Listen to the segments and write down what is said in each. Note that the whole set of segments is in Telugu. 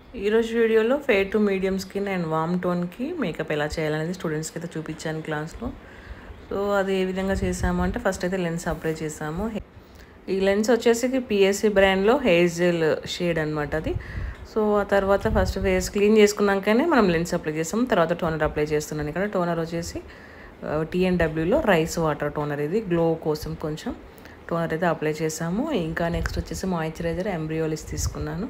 ఈరోజు వీడియోలో fair to medium skin and warm టోన్కి మేకప్ ఎలా చేయాలనేది స్టూడెంట్స్కి అయితే చూపించాను క్లాస్లో సో అది ఏ విధంగా చేసాము అంటే ఫస్ట్ అయితే లెన్స్ అప్లై చేసాము ఈ లెన్స్ వచ్చేసి పిఎస్సి బ్రాండ్లో హెయిర్ జెల్ షేడ్ అనమాట అది సో ఆ తర్వాత ఫస్ట్ ఫేస్ క్లీన్ చేసుకున్నాకనే మనం లెన్స్ అప్లై చేస్తాం తర్వాత టోనర్ అప్లై చేస్తున్నాను ఇక్కడ టోనర్ వచ్చేసి టీఎన్డబ్ల్యూలో రైస్ వాటర్ టోనర్ ఇది గ్లో కోసం కొంచెం టోనర్ అయితే అప్లై చేసాము ఇంకా నెక్స్ట్ వచ్చేసి మాయిశ్చరైజర్ ఎంబ్రియోలిస్ తీసుకున్నాను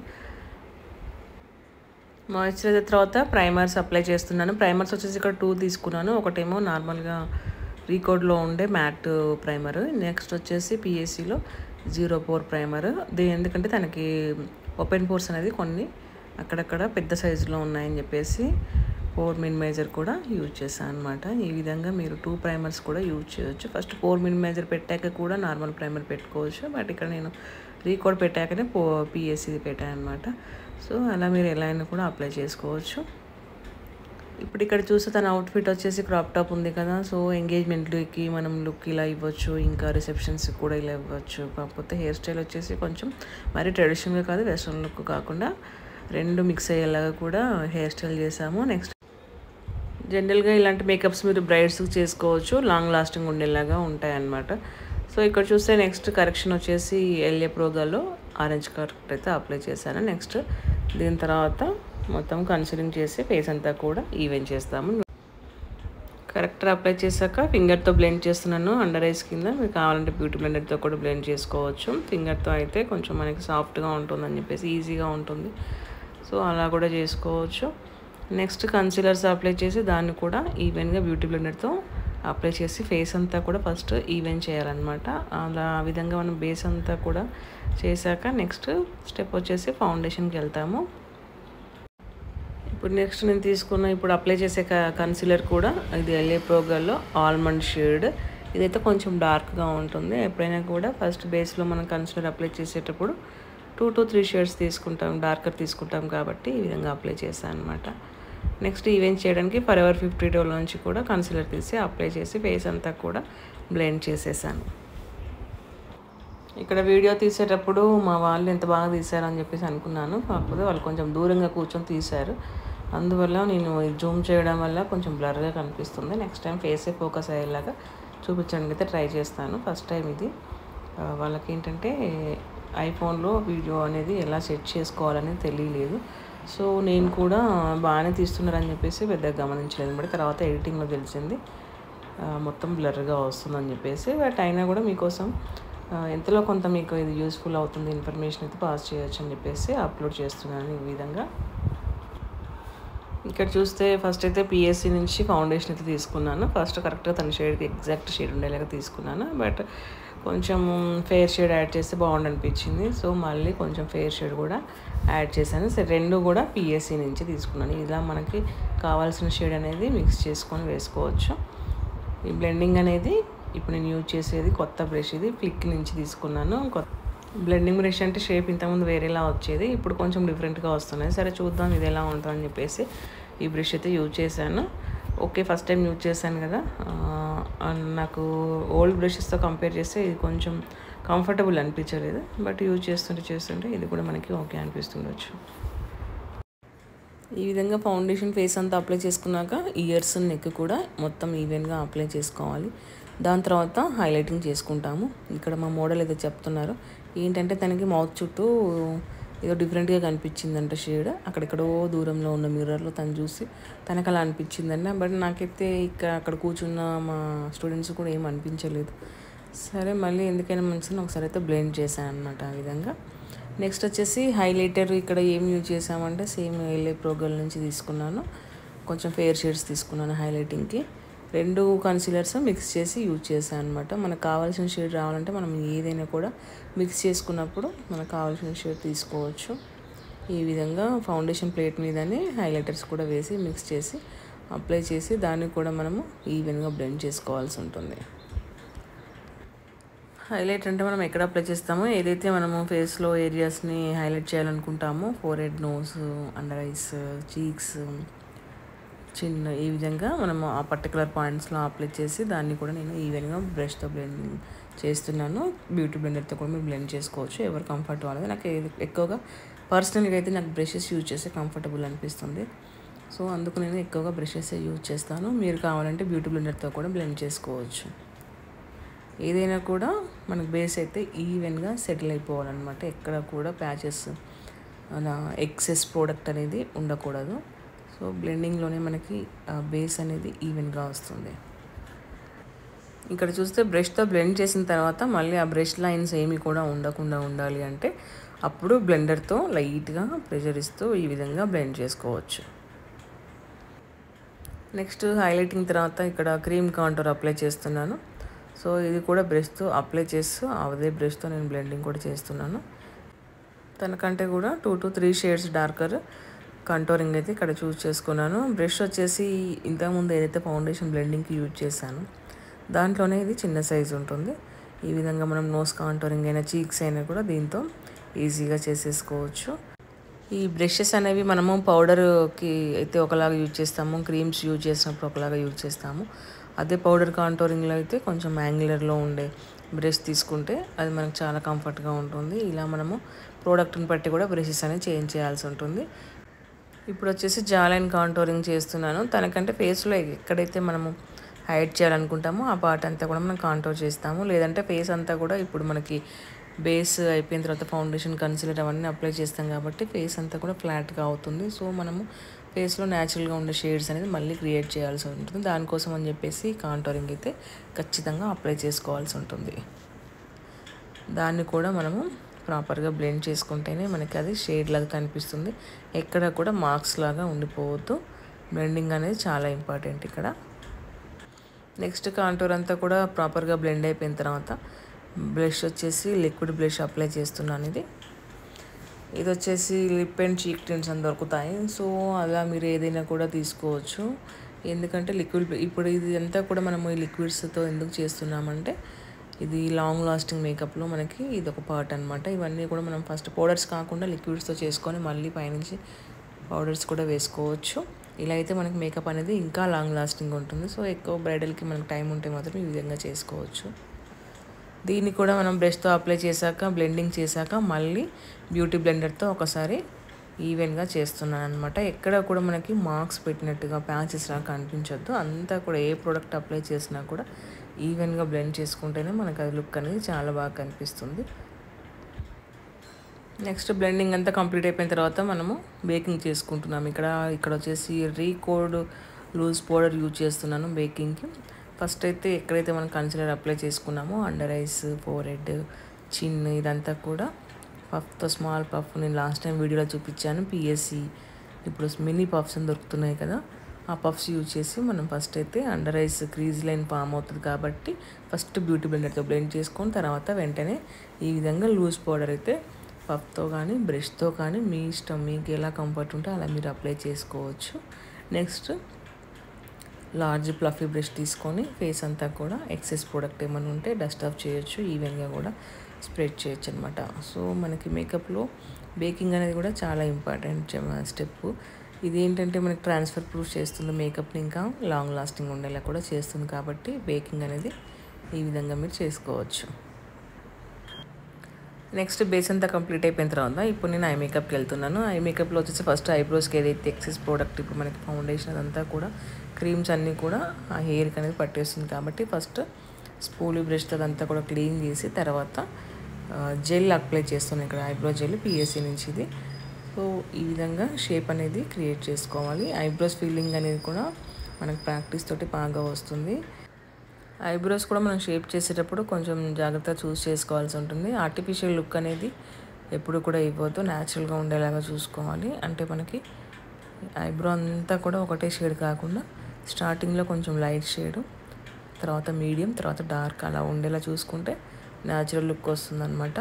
మాయిశ్చరైజర్ తర్వాత ప్రైమర్స్ అప్లై చేస్తున్నాను ప్రైమర్స్ వచ్చేసి ఇక్కడ టూ తీసుకున్నాను ఒకటేమో నార్మల్గా రీకోడ్లో ఉండే మ్యాట్ ప్రైమర్ నెక్స్ట్ వచ్చేసి పిఎస్సిలో జీరో పోర్ ప్రైమర్ దీని ఎందుకంటే తనకి ఓపెన్ పోర్స్ అనేది కొన్ని అక్కడక్కడ పెద్ద సైజులో ఉన్నాయని చెప్పేసి పోర్ మినిమైజర్ కూడా యూజ్ చేశాను అనమాట ఈ విధంగా మీరు టూ ప్రైమర్స్ కూడా యూజ్ చేయొచ్చు ఫస్ట్ పోర్ మినిమైజర్ పెట్టాక కూడా నార్మల్ ప్రైమర్ పెట్టుకోవచ్చు బట్ ఇక్కడ నేను రీకోడ్ పెట్టాకనే పో పిఎస్సిది పెట్టాను అనమాట సో అలా మీరు ఎలా అయినా కూడా అప్లై చేసుకోవచ్చు ఇప్పుడు ఇక్కడ చూస్తే తన అవుట్ఫిట్ వచ్చేసి క్రాప్ టాప్ ఉంది కదా సో ఎంగేజ్మెంట్కి మనం లుక్ ఇలా ఇవ్వచ్చు ఇంకా రిసెప్షన్స్కి కూడా ఇలా ఇవ్వచ్చు కాకపోతే హెయిర్ స్టైల్ వచ్చేసి కొంచెం మరీ ట్రెడిషనల్గా కాదు వెస్ట్రన్ లుక్ కాకుండా రెండు మిక్స్ అయ్యేలాగా కూడా హెయిర్ స్టైల్ చేసాము నెక్స్ట్ జనరల్గా ఇలాంటి మేకప్స్ మీరు బ్రైడ్స్కి చేసుకోవచ్చు లాంగ్ లాస్టింగ్ ఉండేలాగా ఉంటాయన్నమాట సో ఇక్కడ చూస్తే నెక్స్ట్ కరెక్షన్ వచ్చేసి ఎల్ఏ ప్రోగాలో ఆరెంజ్ కరెక్ట్ అయితే అప్లై చేశాను నెక్స్ట్ దీని తర్వాత మొత్తం కన్సిలింగ్ చేసి ఫేస్ అంతా కూడా ఈవెన్ చేస్తాము కరెక్టర్ అప్లై చేశాక ఫింగర్తో బ్లెండ్ చేస్తున్నాను అండర్ ఐస్ కింద మీకు కావాలంటే బ్యూటీ బ్లెండర్తో కూడా బ్లెండ్ చేసుకోవచ్చు ఫింగర్తో అయితే కొంచెం మనకి సాఫ్ట్గా ఉంటుందని చెప్పేసి ఈజీగా ఉంటుంది సో అలా కూడా చేసుకోవచ్చు నెక్స్ట్ కన్సీలర్స్ అప్లై చేసి దాన్ని కూడా ఈవెన్గా బ్యూటీ బ్లెండర్తో అప్లై చేసి ఫేస్ అంతా కూడా ఫస్ట్ ఈవెన్ చేయాలన్నమాట అలా ఆ విధంగా మనం బేస్ అంతా కూడా చేశాక నెక్స్ట్ స్టెప్ వచ్చేసి ఫౌండేషన్కి వెళ్తాము ఇప్పుడు నెక్స్ట్ నేను తీసుకున్న ఇప్పుడు అప్లై చేసే కన్సీలర్ కూడా ఇది ఎల్ఏ ప్రోగాల్లో ఆల్మండ్ షేడ్ ఇదైతే కొంచెం డార్క్గా ఉంటుంది ఎప్పుడైనా కూడా ఫస్ట్ బేస్లో మనం కన్సీలర్ అప్లై చేసేటప్పుడు టూ టు త్రీ షేడ్స్ తీసుకుంటాం డార్కర్ తీసుకుంటాం కాబట్టి ఈ విధంగా అప్లై చేశాను అనమాట నెక్స్ట్ ఈవెంట్ చేయడానికి ఫర్ ఎవర్ ఫిఫ్టీ డోల్ నుంచి కూడా కన్సిలర్ తీసి అప్లై చేసి ఫేస్ అంతా కూడా బ్లెండ్ చేసేసాను ఇక్కడ వీడియో తీసేటప్పుడు మా వాళ్ళు ఎంత బాగా తీశారని చెప్పేసి అనుకున్నాను కాకపోతే వాళ్ళు కొంచెం దూరంగా కూర్చొని తీశారు అందువల్ల నేను జూమ్ చేయడం వల్ల కొంచెం బ్లర్గా కనిపిస్తుంది నెక్స్ట్ టైం ఫేసే ఫోకస్ అయ్యేలాగా చూపించడానికి అయితే ట్రై చేస్తాను ఫస్ట్ టైం ఇది వాళ్ళకి ఏంటంటే ఐఫోన్లో వీడియో అనేది ఎలా సెట్ చేసుకోవాలనేది తెలియలేదు సో నేను కూడా బాగానే తీస్తున్నారని చెప్పేసి పెద్దగా గమనించలేదు బట్ తర్వాత ఎడిటింగ్లో తెలిసింది మొత్తం బ్లర్గా వస్తుందని చెప్పేసి బట్ అయినా కూడా మీకోసం ఎంతలో కొంత మీకు ఇది యూస్ఫుల్ అవుతుంది ఇన్ఫర్మేషన్ అయితే పాస్ చేయొచ్చు అని చెప్పేసి అప్లోడ్ చేస్తున్నాను ఈ విధంగా ఇక్కడ చూస్తే ఫస్ట్ అయితే పిఎస్సి నుంచి ఫౌండేషన్ అయితే తీసుకున్నాను ఫస్ట్ కరెక్ట్గా తన షేడ్కి ఎగ్జాక్ట్ షేడ్ ఉండేలాగా తీసుకున్నాను బట్ కొంచెం ఫేర్ షేడ్ యాడ్ చేస్తే బాగుండు అనిపించింది సో మళ్ళీ కొంచెం ఫేర్ షేడ్ కూడా యాడ్ చేశాను సరే రెండు కూడా పిఎస్సి నుంచి తీసుకున్నాను ఇలా మనకి కావాల్సిన షేడ్ అనేది మిక్స్ చేసుకొని వేసుకోవచ్చు ఈ బ్లెండింగ్ అనేది ఇప్పుడు నేను యూజ్ చేసేది కొత్త బ్రష్ ఇది ఫ్లిక్ నుంచి తీసుకున్నాను కొత్త బ్లెండింగ్ బ్రష్ అంటే షేప్ ఇంతకుముందు వేరేలా వచ్చేది ఇప్పుడు కొంచెం డిఫరెంట్గా వస్తున్నాయి సరే చూద్దాం ఇది ఎలా ఉంటుందని చెప్పేసి ఈ బ్రష్ అయితే యూజ్ చేశాను ఓకే ఫస్ట్ టైం యూజ్ చేశాను కదా నాకు ఓల్డ్ బ్రషెస్తో కంపేర్ చేస్తే ఇది కొంచెం కంఫర్టబుల్ అనిపించలేదు బట్ యూజ్ చేస్తుంటే చేస్తుంటే ఇది కూడా మనకి ఓకే అనిపిస్తుండొచ్చు ఈ విధంగా ఫౌండేషన్ ఫేస్ అంతా అప్లై చేసుకున్నాక ఇయర్స్ నెక్ కూడా మొత్తం ఈవెన్గా అప్లై చేసుకోవాలి దాని తర్వాత హైలైటింగ్ చేసుకుంటాము ఇక్కడ మా మోడల్ ఏదో చెప్తున్నారు ఏంటంటే తనకి మౌత్ చుట్టూ ఏదో డిఫరెంట్గా కనిపించిందంట షేడ్ అక్కడెక్కడో దూరంలో ఉన్న మిర్రర్లో తను చూసి తనకు అలా అనిపించిందంట బట్ నాకైతే ఇక్కడ అక్కడ కూర్చున్న మా స్టూడెంట్స్ కూడా ఏం అనిపించలేదు సరే మళ్ళీ ఎందుకైనా మంచిదని ఒకసారి అయితే బ్లెండ్ చేశాను అనమాట ఆ విధంగా నెక్స్ట్ వచ్చేసి హైలైటర్ ఇక్కడ ఏం యూజ్ చేసామంటే సేమ్ ఎల్ఏ ప్రోగల్ నుంచి తీసుకున్నాను కొంచెం ఫేర్ షేడ్స్ తీసుకున్నాను హైలైటింగ్కి రెండు కన్సీలర్స్ మిక్స్ చేసి యూజ్ చేశాను అనమాట మనకు కావాల్సిన షేడ్ రావాలంటే మనం ఏదైనా కూడా మిక్స్ చేసుకున్నప్పుడు మనకు కావాల్సిన షేడ్ తీసుకోవచ్చు ఈ విధంగా ఫౌండేషన్ ప్లేట్ మీదనే హైలైటర్స్ కూడా వేసి మిక్స్ చేసి అప్లై చేసి దాన్ని కూడా మనము ఈవెన్గా బ్లెండ్ చేసుకోవాల్సి ఉంటుంది హైలైట్ అంటే మనం ఎక్కడ అప్లై చేస్తామో ఏదైతే మనము ఫేస్లో ఏరియాస్ని హైలైట్ చేయాలనుకుంటామో forehead nose under eyes cheeks చిన్న ఈ విధంగా మనము ఆ పర్టికులర్ పాయింట్స్లో అప్లై చేసి దాన్ని కూడా నేను ఈవెన్గా బ్రష్తో బ్లెండ్ చేస్తున్నాను బ్యూటీ బ్లెండర్తో కూడా మీరు బ్లెండ్ చేసుకోవచ్చు ఎవరు కంఫర్ట్ వాళ్ళది నాకు ఎక్కువగా పర్సనల్గా అయితే నాకు బ్రషెస్ యూజ్ చేస్తే కంఫర్టబుల్ అనిపిస్తుంది సో అందుకు నేను ఎక్కువగా బ్రషెస్ యూజ్ చేస్తాను మీరు కావాలంటే బ్యూటీ బ్లెండర్తో కూడా బ్లెండ్ చేసుకోవచ్చు ఏదైనా కూడా మనకు బేస్ అయితే ఈవెన్గా సెటిల్ అయిపోవాలన్నమాట ఎక్కడ కూడా ప్యాచెస్ అలా ఎక్సెస్ ప్రోడక్ట్ అనేది ఉండకూడదు సో బ్లెండింగ్లోనే మనకి బేస్ అనేది ఈవెన్గా వస్తుంది ఇక్కడ చూస్తే బ్రష్తో బ్లెండ్ చేసిన తర్వాత మళ్ళీ ఆ బ్రష్ లైన్స్ ఏమి కూడా ఉండకుండా ఉండాలి అంటే అప్పుడు బ్లెండర్తో లైట్గా ప్రెషర్ ఇస్తూ ఈ విధంగా బ్లెండ్ చేసుకోవచ్చు నెక్స్ట్ హైలైటింగ్ తర్వాత ఇక్కడ క్రీమ్ కాంటూర్ అప్లై చేస్తున్నాను సో ఇది కూడా బ్రష్తో అప్లై చేస్తూ అదే బ్రష్తో నేను బ్లెండింగ్ కూడా చేస్తున్నాను తనకంటే కూడా two to three shades darker contouring అయితే ఇక్కడ చూస్ చేసుకున్నాను బ్రష్ వచ్చేసి ఇంతకుముందు ఏదైతే ఫౌండేషన్ బ్లెండింగ్కి యూజ్ చేశాను దాంట్లోనే ఇది చిన్న సైజు ఉంటుంది ఈ విధంగా మనం నోస్ కాంటోరింగ్ అయినా చీక్స్ అయినా కూడా దీంతో ఈజీగా చేసేసుకోవచ్చు ఈ బ్రషెస్ అనేవి మనము పౌడర్కి అయితే ఒకలాగా యూజ్ చేస్తాము క్రీమ్స్ యూజ్ చేసినప్పుడు ఒకలాగా యూజ్ చేస్తాము అదే పౌడర్ కాంటోరింగ్లో అయితే కొంచెం యాంగులర్లో ఉండే బ్రష్ తీసుకుంటే అది మనకు చాలా కంఫర్ట్గా ఉంటుంది ఇలా మనము ప్రోడక్ట్ని బట్టి కూడా బ్రషెస్ అనేవి చేంజ్ చేయాల్సి ఉంటుంది ఇప్పుడు వచ్చేసి జాలైన్ కాంటోరింగ్ చేస్తున్నాను తనకంటే ఫేస్లో ఎక్కడైతే మనము హైడ్ చేయాలనుకుంటామో ఆ పార్ట్ అంతా కూడా మనం కాంటోర్ చేస్తాము లేదంటే ఫేస్ అంతా కూడా ఇప్పుడు మనకి బేస్ అయిపోయిన తర్వాత ఫౌండేషన్ కన్సిలర్ అవన్నీ అప్లై చేస్తాం కాబట్టి ఫేస్ అంతా కూడా ఫ్లాట్గా అవుతుంది సో మనము ఫేస్లో న్యాచురల్గా ఉండే షేడ్స్ అనేది మళ్ళీ క్రియేట్ చేయాల్సి ఉంటుంది దానికోసం అని చెప్పేసి కాంటోరింగ్ అయితే ఖచ్చితంగా అప్లై చేసుకోవాల్సి ఉంటుంది దాన్ని కూడా మనము ప్రాపర్గా బ్లెండ్ చేసుకుంటేనే మనకి అది షేడ్ లాగా కనిపిస్తుంది ఎక్కడ కూడా మార్క్స్ లాగా ఉండిపోవద్దు బ్లెండింగ్ అనేది చాలా ఇంపార్టెంట్ ఇక్కడ నెక్స్ట్ కాంటూర్ అంతా కూడా ప్రాపర్గా బ్లెండ్ అయిపోయిన తర్వాత బ్లష్ వచ్చేసి లిక్విడ్ బ్లష్ అప్లై చేస్తున్నాను ఇది ఇది వచ్చేసి లిప్ అండ్ చీక్ టిన్స్ అని దొరుకుతాయి సో అలా మీరు ఏదైనా కూడా తీసుకోవచ్చు ఎందుకంటే లిక్విడ్ ఇప్పుడు ఇది అంతా కూడా మనము ఈ లిక్విడ్స్తో ఎందుకు చేస్తున్నామంటే ఇది లాంగ్ లాస్టింగ్ మేకప్లో మనకి ఇది ఒక పార్ట్ అనమాట ఇవన్నీ కూడా మనం ఫస్ట్ పౌడర్స్ కాకుండా లిక్విడ్స్తో చేసుకొని మళ్ళీ పైనుంచి పౌడర్స్ కూడా వేసుకోవచ్చు ఇలా అయితే మనకి మేకప్ అనేది ఇంకా లాంగ్ లాస్టింగ్ ఉంటుంది సో ఎక్కువ బ్రైడల్కి మనకు టైం ఉంటే మాత్రం ఈ విధంగా చేసుకోవచ్చు దీన్ని కూడా మనం బ్రష్తో అప్లై చేశాక బ్లెండింగ్ చేశాక మళ్ళీ బ్యూటీ బ్లెండర్తో ఒకసారి ఈవెన్గా చేస్తున్నాను అనమాట ఎక్కడ కూడా మనకి మార్క్స్ పెట్టినట్టుగా ప్యాచెస్ లా కనిపించొద్దు అంతా కూడా ఏ ప్రోడక్ట్ అప్లై చేసినా కూడా ఈవెన్గా బ్లెండ్ చేసుకుంటేనే మనకు అది లుక్ అనేది చాలా బాగా కనిపిస్తుంది నెక్స్ట్ బ్లెండింగ్ అంతా కంప్లీట్ అయిపోయిన తర్వాత మనము బేకింగ్ చేసుకుంటున్నాం ఇక్కడ ఇక్కడ వచ్చేసి రీకోడ్ లూజ్ పౌడర్ యూజ్ చేస్తున్నాను బేకింగ్కి ఫస్ట్ అయితే ఎక్కడైతే మనం కన్సిలర్ అప్లై చేసుకున్నామో under eyes forehead chin ఇదంతా కూడా పఫ్తో స్మాల్ పఫ్ నేను లాస్ట్ టైం వీడియోలో చూపించాను పిఎస్సి ఇప్పుడు మినీ పఫ్స్ అని దొరుకుతున్నాయి కదా ఆ పఫ్స్ యూజ్ చేసి మనం ఫస్ట్ అయితే under eyes crease line form అవుతుంది కాబట్టి ఫస్ట్ బ్యూటీ బ్లెండర్తో బ్లెండ్ చేసుకొని తర్వాత వెంటనే ఈ విధంగా లూజ్ పౌడర్ అయితే పఫ్తో కానీ బ్రష్తో కానీ మీ ఇష్టం మీకు ఎలా కంఫర్ట్ ఉంటే అలా మీరు అప్లై చేసుకోవచ్చు నెక్స్ట్ లార్జ్ ప్లఫీ బ్రష్ తీసుకొని ఫేస్ అంతా కూడా ఎక్సెస్ ప్రోడక్ట్ ఏమైనా ఉంటే డస్ట్ ఆఫ్ చేయొచ్చు ఈవెన్గా కూడా స్ప్రెడ్ చేయొచ్చు అనమాట సో మనకి మేకప్లో బేకింగ్ అనేది కూడా చాలా ఇంపార్టెంట్ స్టెప్ ఇది ఏంటంటే మనకి ట్రాన్స్ఫర్ ప్రూఫ్ చేస్తుంది మేకప్ని ఇంకా లాంగ్ లాస్టింగ్ ఉండేలా కూడా చేస్తుంది కాబట్టి బేకింగ్ అనేది ఈ విధంగా మీరు చేసుకోవచ్చు నెక్స్ట్ బేస్ అంతా కంప్లీట్ అయిపోయిన తర్వాత ఇప్పుడు నేను ఐ మేకప్కి వెళ్తున్నాను ఐ మేకప్లో వచ్చేసి ఫస్ట్ ఐబ్రోస్కి ఏదైతే ఎక్సెస్ ప్రోడక్ట్ ఇప్పుడు మనకి ఫౌండేషన్ అదంతా కూడా క్రీమ్స్ అన్నీ కూడా ఆ హెయిర్కి అనేది పట్టేస్తుంది కాబట్టి ఫస్ట్ స్పూలి బ్రష్తో అదంతా కూడా క్లీన్ చేసి తర్వాత జెల్ అప్లై చేస్తున్నాను ఇక్కడ ఐబ్రో జెల్ పిఎస్సి నుంచి ఇది సో ఈ విధంగా షేప్ అనేది క్రియేట్ చేసుకోవాలి ఐబ్రోస్ ఫీలింగ్ అనేది కూడా మనకు ప్రాక్టీస్ తోటి బాగా వస్తుంది ఐబ్రోస్ కూడా మనం షేప్ చేసేటప్పుడు కొంచెం జాగ్రత్తగా చూస్ చేసుకోవాల్సి ఉంటుంది ఆర్టిఫిషియల్ లుక్ అనేది ఎప్పుడు కూడా ఇవ్వద్దు న్యాచురల్గా ఉండేలాగా చూసుకోవాలి అంటే మనకి ఐబ్రో అంతా కూడా ఒకటే షేడ్ కాకుండా స్టార్టింగ్లో కొంచెం లైట్ షేడు తర్వాత మీడియం తర్వాత డార్క్ అలా ఉండేలా చూసుకుంటే న్యాచురల్ లుక్ వస్తుందన్నమాట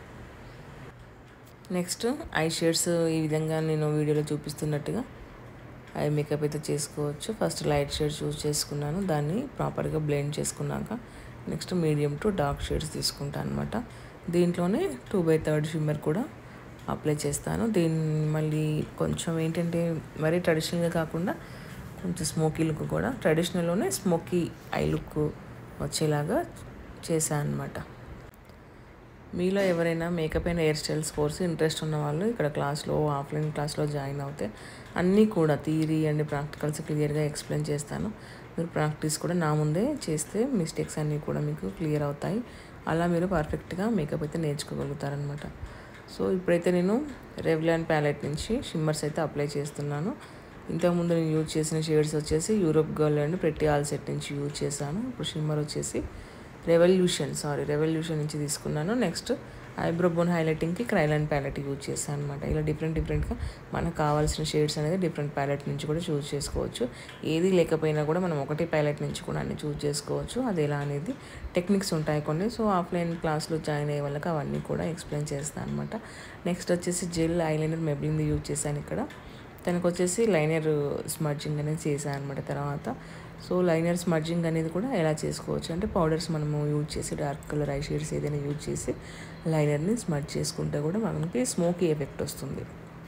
నెక్స్ట్ ఐ షేడ్స్ ఈ విధంగా నేను వీడియోలో చూపిస్తున్నట్టుగా ఐ మేకప్ అయితే చేసుకోవచ్చు ఫస్ట్ లైట్ షేడ్ చూస్ చేసుకున్నాను దాన్ని ప్రాపర్గా బ్లెండ్ చేసుకున్నాక next medium to dark shades తీసుకుంటాను అనమాట దీంట్లోనే టూ బై థర్డ్ షిమ్మర్ కూడా అప్లై చేస్తాను దీన్ని మళ్ళీ కొంచెం ఏంటంటే మరీ ట్రెడిషనల్గా కాకుండా కొంచెం స్మోకీ లుక్ కూడా ట్రెడిషనల్లోనే స్మోకీ ఐ లుక్ వచ్చేలాగా చేశాను అనమాట మీలో ఎవరైనా makeup and hair styles course interest ఉన్న వాళ్ళు ఇక్కడ క్లాస్లో ఆఫ్లైన్ క్లాస్లో జాయిన్ అవుతే అన్నీ కూడా థియరీ అండ్ ప్రాక్టికల్స్ క్లియర్గా ఎక్స్ప్లెయిన్ చేస్తాను మీరు ప్రాక్టీస్ కూడా నా ముందే చేస్తే మిస్టేక్స్ అన్నీ కూడా మీకు క్లియర్ అవుతాయి అలా మీరు పర్ఫెక్ట్గా మేకప్ అయితే నేర్చుకోగలుగుతారనమాట సో ఇప్పుడైతే నేను రెవ్లాన్ ప్యాలెట్ నుంచి షిమ్మర్స్ అయితే అప్లై చేస్తున్నాను ఇంతకుముందు నేను యూజ్ చేసిన షేడ్స్ వచ్చేసి Europe girl and pretty all set నుంచి యూజ్ చేశాను ఇప్పుడు షిమ్మర్ వచ్చేసి రెవల్యూషన్ సారీ రెవల్యూషన్ నుంచి తీసుకున్నాను నెక్స్ట్ ఐబ్రో బోన్ హైలైటింగ్కి క్రైలైన్ ప్యాలెట్ యూజ్ చేశాను అనమాట ఇలా డిఫరెంట్ డిఫరెంట్గా మనకు కావాల్సిన షేడ్స్ అనేది డిఫరెంట్ ప్యాలెట్ నుంచి కూడా చూస్ చేసుకోవచ్చు ఏది లేకపోయినా కూడా మనం ఒకటే ప్యాలెట్ నుంచి కూడా అన్ని చూస్ చేసుకోవచ్చు అది ఎలా అనేది టెక్నిక్స్ ఉంటాయి కొన్ని సో ఆఫ్లైన్ క్లాస్లో జాయిన్ అయ్యే వాళ్ళకి అవన్నీ కూడా ఎక్స్ప్లెయిన్ చేస్తాను అనమాట నెక్స్ట్ వచ్చేసి జెల్ ఐలైనర్ మెబ్లింది యూజ్ చేశాను ఇక్కడ తనకు వచ్చేసి లైనర్ స్మర్జింగ్ అనేది చేశాను అనమాట తర్వాత సో లైనర్ స్మర్జింగ్ అనేది కూడా ఎలా చేసుకోవచ్చు అంటే పౌడర్స్ మనము యూజ్ చేసి డార్క్ కలర్ ఐ షేడ్స్ ఏదైనా యూజ్ చేసి లైనర్ని స్మర్జ్ చేసుకుంటే కూడా మనకి స్మోకీ ఎఫెక్ట్ వస్తుంది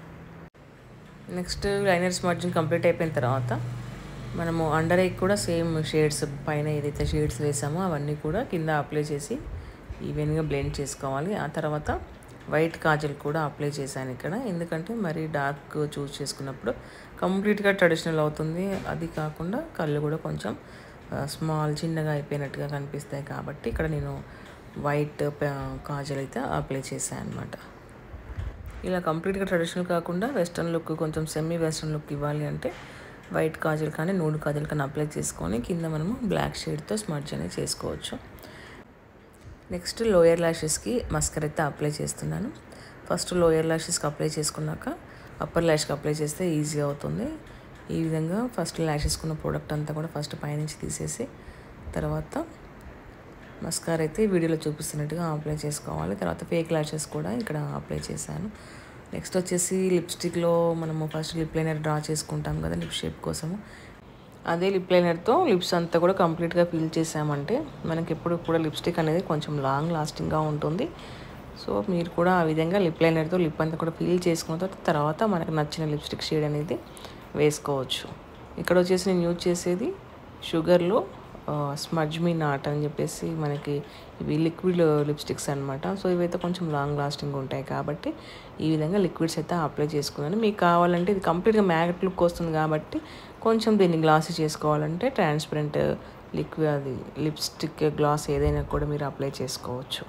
నెక్స్ట్ లైనర్ స్మర్జింగ్ కంప్లీట్ అయిపోయిన తర్వాత మనము అండర్ ఐకి కూడా సేమ్ షేడ్స్ పైన ఏదైతే షేడ్స్ వేసామో అవన్నీ కూడా కింద అప్లై చేసి ఈవెన్గా బ్లెండ్ చేసుకోవాలి ఆ తర్వాత వైట్ కాజల్ కూడా అప్లై చేశాను ఇక్కడ ఎందుకంటే మరి డార్క్ చూస్ చేసుకున్నప్పుడు కంప్లీట్గా ట్రెడిషనల్ అవుతుంది అది కాకుండా కళ్ళు కూడా కొంచెం స్మాల్ చిన్నగా అయిపోయినట్టుగా కనిపిస్తాయి కాబట్టి ఇక్కడ నేను వైట్ కాజల్ అయితే అప్లై చేశాను అనమాట ఇలా కంప్లీట్గా ట్రెడిషనల్ కాకుండా వెస్ట్రన్ లుక్ కొంచెం సెమీ వెస్ట్రన్ లుక్ ఇవ్వాలి అంటే వైట్ కాజల్ కానీ నూడు కాజల్ కానీ అప్లై చేసుకొని కింద మనము బ్లాక్ షేడ్తో స్మర్జ్ అనేది చేసుకోవచ్చు నెక్స్ట్ లోయర్ ల్యాషెస్కి మస్కర్ అయితే అప్లై చేస్తున్నాను ఫస్ట్ లోయర్ ల్యాషెస్కి అప్లై చేసుకున్నాక అప్పర్ ల్యాష్కి అప్లై చేస్తే ఈజీ అవుతుంది ఈ విధంగా ఫస్ట్ ల్యాషెస్కున్న ప్రోడక్ట్ అంతా కూడా ఫస్ట్ పైనుంచి తీసేసి తర్వాత మస్కార్ అయితే వీడియోలో చూపిస్తున్నట్టుగా అప్లై చేసుకోవాలి తర్వాత ఫేక్ ల్యాషెస్ కూడా ఇక్కడ అప్లై చేశాను నెక్స్ట్ వచ్చేసి లిప్స్టిక్లో మనము ఫస్ట్ లిప్ లైనర్ డ్రా చేసుకుంటాం కదా లిప్ షేప్ కోసము అదే లిప్ లైనర్తో లిప్స్ అంతా కూడా కంప్లీట్గా ఫిల్ చేసామంటే మనకి ఎప్పుడు కూడా లిప్స్టిక్ అనేది కొంచెం లాంగ్ లాస్టింగ్గా ఉంటుంది సో మీరు కూడా ఆ విధంగా లిప్ లైనర్తో లిప్ అంతా కూడా ఫిల్ చేసుకున్న తర్వాత మనకు నచ్చిన లిప్స్టిక్ షేడ్ అనేది వేసుకోవచ్చు ఇక్కడ వచ్చేసి నేను యూజ్ చేసేది షుగర్లో స్మడ్జ్ మీ నాట్ అని చెప్పేసి మనకి ఇవి లిక్విడ్ లిప్స్టిక్స్ అనమాట సో ఇవైతే కొంచెం లాంగ్ లాస్టింగ్ ఉంటాయి కాబట్టి ఈ విధంగా లిక్విడ్స్ అయితే అప్లై చేసుకున్నాను మీకు కావాలంటే ఇది కంప్లీట్గా మ్యాగట్ లుక్ వస్తుంది కాబట్టి కొంచెం దీన్ని గ్లాసీ చేసుకోవాలంటే ట్రాన్స్పరెంట్ లిక్విడ్ అది లిప్స్టిక్ గ్లాస్ ఏదైనా కూడా మీరు అప్లై చేసుకోవచ్చు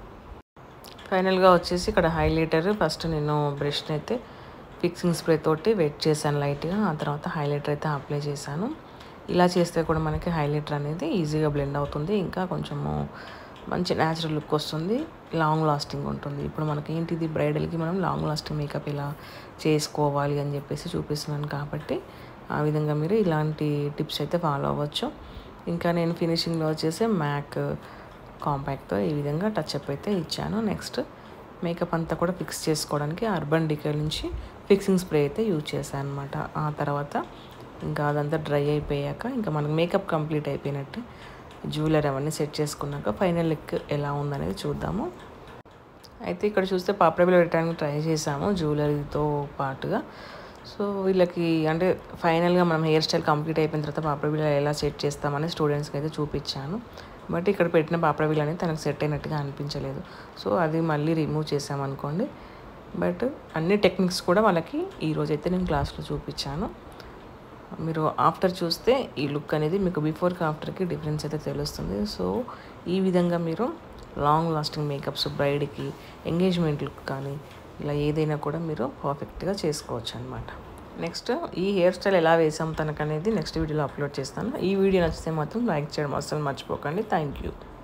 ఫైనల్గా వచ్చేసి ఇక్కడ హైలైటర్ ఫస్ట్ నేను బ్రష్ని అయితే ఫిక్సింగ్ స్ప్రే తోటి వెట్ చేశాను లైట్గా ఆ తర్వాత హైలైటర్ అయితే అప్లై చేశాను ఇలా చేస్తే కూడా మనకి హైలైటర్ అనేది ఈజీగా బ్లెండ్ అవుతుంది ఇంకా కొంచెము మంచి న్యాచురల్ లుక్ వస్తుంది లాంగ్ లాస్టింగ్ ఉంటుంది ఇప్పుడు మనకి ఏంటిది బ్రైడల్కి మనం లాంగ్ లాస్టింగ్ మేకప్ ఇలా చేసుకోవాలి అని చెప్పేసి చూపిస్తున్నాను కాబట్టి ఆ విధంగా మీరు ఇలాంటి టిప్స్ అయితే ఫాలో అవ్వచ్చు ఇంకా నేను ఫినిషింగ్లో వచ్చేసి మ్యాక్ కాంపాక్ట్తో ఈ విధంగా టచ్అప్ అయితే ఇచ్చాను నెక్స్ట్ మేకప్ అంతా కూడా ఫిక్స్ చేసుకోవడానికి అర్బన్ డికల్ నుంచి ఫిక్సింగ్ స్ప్రే అయితే యూజ్ చేశాను అనమాట ఆ తర్వాత ఇంకా అదంతా డ్రై అయిపోయాక ఇంకా మనకు మేకప్ కంప్లీట్ అయిపోయినట్టు జ్యువెలరీ అవన్నీ సెట్ చేసుకున్నాక ఫైనల్ లుక్ ఎలా ఉందనేది చూద్దాము అయితే ఇక్కడ చూస్తే పాపడబిల్ పెట్టడానికి ట్రై చేసాము జ్యువెలరీతో పాటుగా సో వీళ్ళకి అంటే ఫైనల్గా మనం హెయిర్ స్టైల్ కంప్లీట్ అయిపోయిన తర్వాత పాపడబిల్ ఎలా సెట్ చేస్తామని స్టూడెంట్స్కి అయితే చూపించాను బట్ ఇక్కడ పెట్టిన పాపడబిల్ అనేది తనకు సెట్ అయినట్టుగా అనిపించలేదు సో అది మళ్ళీ రిమూవ్ చేసామనుకోండి బట్ అన్ని టెక్నిక్స్ కూడా వాళ్ళకి ఈరోజు అయితే నేను క్లాస్లో చూపించాను మీరు ఆఫ్టర్ చూస్తే ఈ లుక్ అనేది మీకు బిఫోర్కి ఆఫ్టర్కి డిఫరెన్స్ అయితే తెలుస్తుంది సో ఈ విధంగా మీరు లాంగ్ లాస్టింగ్ మేకప్స్ బ్రైడ్కి ఎంగేజ్మెంట్ లుక్ కానీ ఇలా ఏదైనా కూడా మీరు పర్ఫెక్ట్గా చేసుకోవచ్చు అనమాట నెక్స్ట్ ఈ హెయిర్ స్టైల్ ఎలా వేసాం తనకనేది నెక్స్ట్ వీడియోలో అప్లోడ్ చేస్తాను ఈ వీడియో నచ్చితే మాత్రం లైక్ చేయడం అస్సలు మర్చిపోకండి థ్యాంక్ యూ